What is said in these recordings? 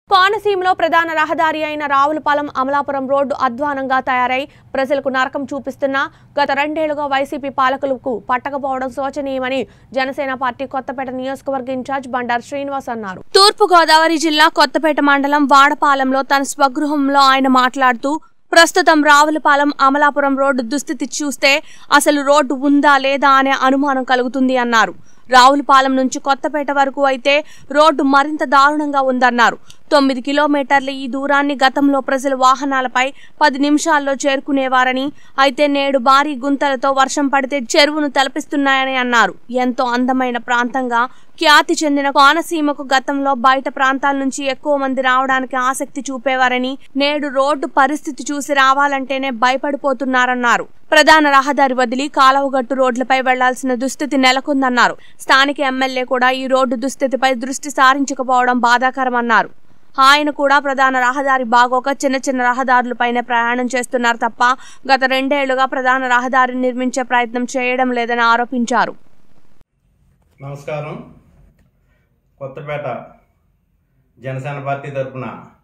కోనసీమలో ప్రధాన రహదారి అయిన రావులపాలెం అమలాపురం రోడ్డు అధ్వానంగా తయారై ప్రజలకు నరకం చూపిస్తున్నా గత రెండేళ్లుగా వైసీపీ పాలకులకు పట్టకపోవడం శోచనీయమని జనసేన పార్టీ కొత్తపేట నియోజకవర్గ ఇన్ఛార్జ్ బండారు శ్రీనివాస్ అన్నారు తూర్పు గోదావరి జిల్లా కొత్తపేట మండలం వాడపాలెంలో తన స్వగృహంలో ఆయన మాట్లాడుతూ ప్రస్తుతం రావులపాలెం అమలాపురం రోడ్డు దుస్థితి చూస్తే అసలు రోడ్డు ఉందా లేదా అనే అనుమానం కలుగుతుంది అన్నారు రావులపాలెం నుంచి కొత్తపేట వరకు అయితే రోడ్డు మరింత దారుణంగా ఉందన్నారు తొమ్మిది కిలోమీటర్ల ఈ దూరాన్ని గతంలో ప్రజలు వాహనాలపై పది నిమిషాల్లో చేరుకునేవారని అయితే నేడు భారీ గుంతలతో వర్షం పడితే చెరువును తలపిస్తున్నాయని అన్నారు ఎంతో అందమైన ప్రాంతంగా ఖ్యాతి చెందిన కోనసీమకు గతంలో బయట ప్రాంతాల నుంచి ఎక్కువ మంది రావడానికి ఆసక్తి చూపేవారని నేడు రోడ్డు పరిస్థితి చూసి రావాలంటేనే భయపడిపోతున్నారన్నారు ప్రధాన రహదారి వదిలి కాలవగట్టు రోడ్లపై వెళ్లాల్సిన దుస్థితి నెలకొందన్నారు స్థానిక ఎమ్మెల్యే కూడా ఈ రోడ్డు దుస్థితిపై దృష్టి సారించకపోవడం బాధాకరమన్నారు ఆయన కూడా ప్రధాన రహదారి బాగోక చిన్న చిన్న రహదారులపైనే ప్రయాణం చేస్తున్నారు తప్ప గత రెండేళ్లుగా ప్రధాన రహదారిని నిర్మించే ప్రయత్నం చేయడం లేదని ఆరోపించారు నమస్కారం కొత్తపేట జనసేన పార్టీ తరఫున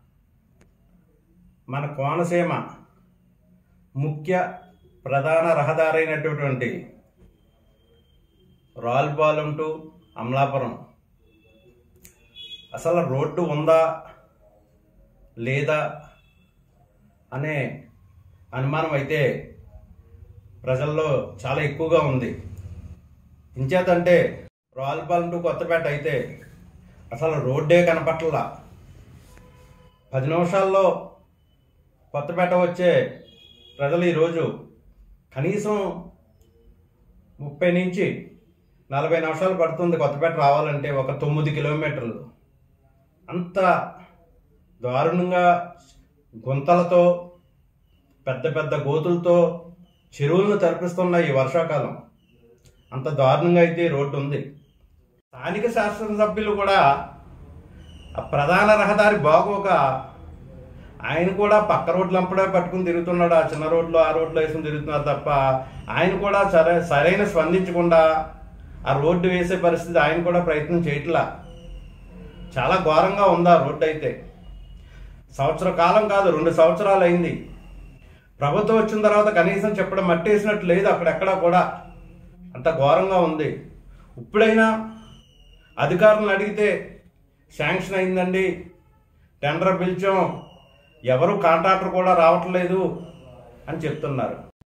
మన కోనసీమ ముఖ్య ప్రధాన రహదారి అయినటువంటి రాల్పాలెం టు అమలాపురం అసలు రోడ్డు ఉందా లేదా అనే అనుమానం అయితే ప్రజల్లో చాలా ఎక్కువగా ఉంది ఇంచేతంటే రావులపాలెం టు కొత్తపేట అయితే అసలు రోడ్డే కనపట్లా పది నిమిషాల్లో కొత్తపేట వచ్చే ప్రజలు ఈరోజు కనీసం ముప్పై నుంచి నలభై నిమిషాలు పడుతుంది కొత్తపేట రావాలంటే ఒక తొమ్మిది కిలోమీటర్లు అంత దారుణంగా గుంతలతో పెద్ద పెద్ద గోతులతో చెరువులను తరిపిస్తున్న ఈ వర్షాకాలం అంత దారుణంగా అయితే ఈ రోడ్డు ఉంది స్థానిక శాసనసభ్యులు కూడా ఆ ప్రధాన రహదారి బాగోక ఆయన కూడా పక్క రోడ్లు అప్పుడే పట్టుకుని తిరుగుతున్నాడు ఆ చిన్న రోడ్లు ఆ రోడ్లు వేసుకుని తిరుగుతున్నారు తప్ప ఆయన కూడా సరే సరైన స్పందించకుండా ఆ రోడ్డు వేసే పరిస్థితి ఆయన కూడా ప్రయత్నం చేయట్లా చాలా ఘోరంగా ఉంది ఆ రోడ్డు అయితే సంవత్సర కాలం కాదు రెండు సంవత్సరాలు అయింది ప్రభుత్వం వచ్చిన తర్వాత కనీసం చెప్పడం మట్టేసినట్టు లేదు అక్కడెక్కడా కూడా అంత ఘోరంగా ఉంది ఇప్పుడైనా అధికారులను అడిగితే శాంక్షన్ అయిందండి టెండర్ పిలిచాం ఎవరు కాంట్రాక్టర్ కూడా రావట్లేదు అని చెప్తున్నారు